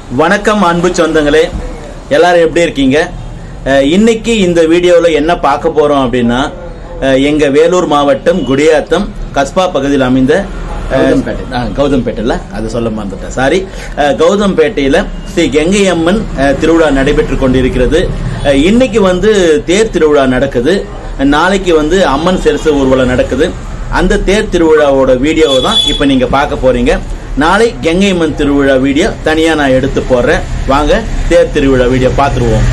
வணக்கம் அன்பு சொந்தங்களே எல்லாரும் எப்படி இருக்கீங்க அஹ், இன்னைக்கு இந்த வீடியோவில் என்ன பார்க்க போறோம் அப்படின்னா அஹ், எங்க வேலூர் மாவட்டம் குடியாத்தம் கஸ்பா பகுதியில் அமைந்த அஹ், கௌதம்பேட்டை. ஆ, கௌதம்பேட்டையில் அது சொல்ல மறந்துட்டேன் சாரி அஹ், கௌதம்பேட்டையில் ஸ்ரீ கங்கை அம்மன் அஹ், திருவிழா நடைபெற்று கொண்டிருக்கிறது அஹ், இன்னைக்கு வந்து தேர் திருவிழா நடக்குது நாளைக்கு வந்து அம்மன் சிரசு ஊர்வலம் நடக்குது அந்த தேர் திருவிழாவோட வீடியோவை தான் இப்போ நீங்க பார்க்க போறீங்க நாளை கங்கை அம்மன் திருவிழா வீடியோ தனியா நான் எடுத்து போடுறேன் வாங்க தேர் திருவிழா வீடியோ பார்த்துருவோம்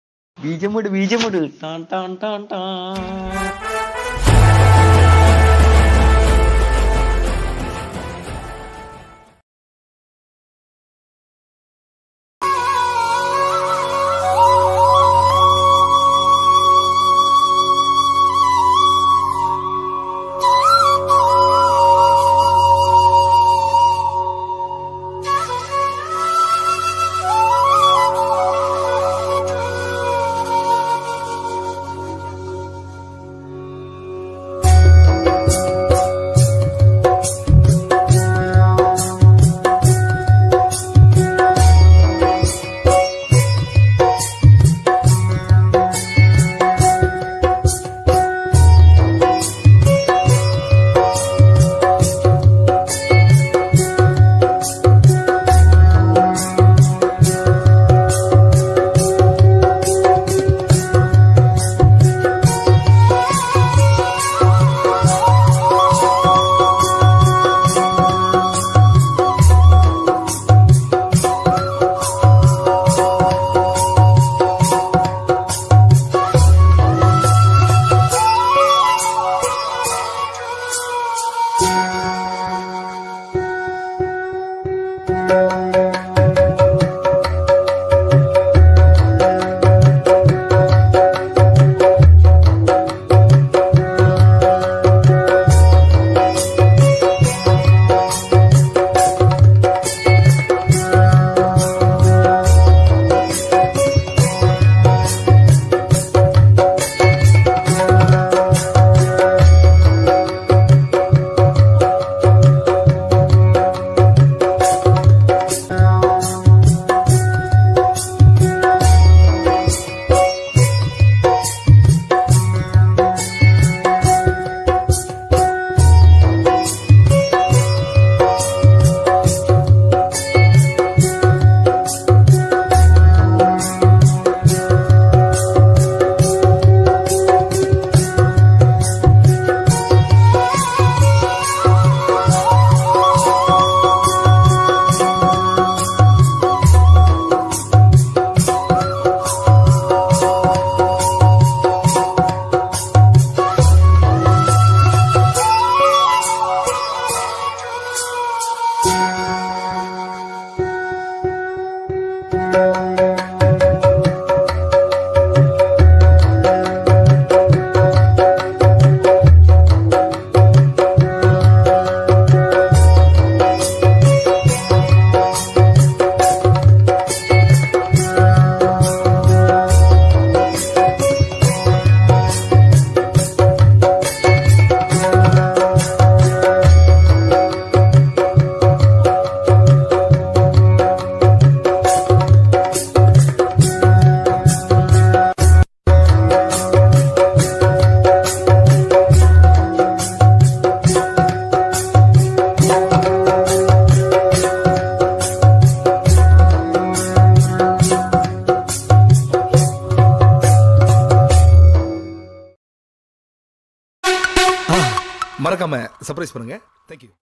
ബീജമുട് ബീജമുട് ടാൻ ടാൻ ടാൻ ടാൻ மறக்காம சர்ப்ரைஸ் பண்ணுங்க தேங்க்யூ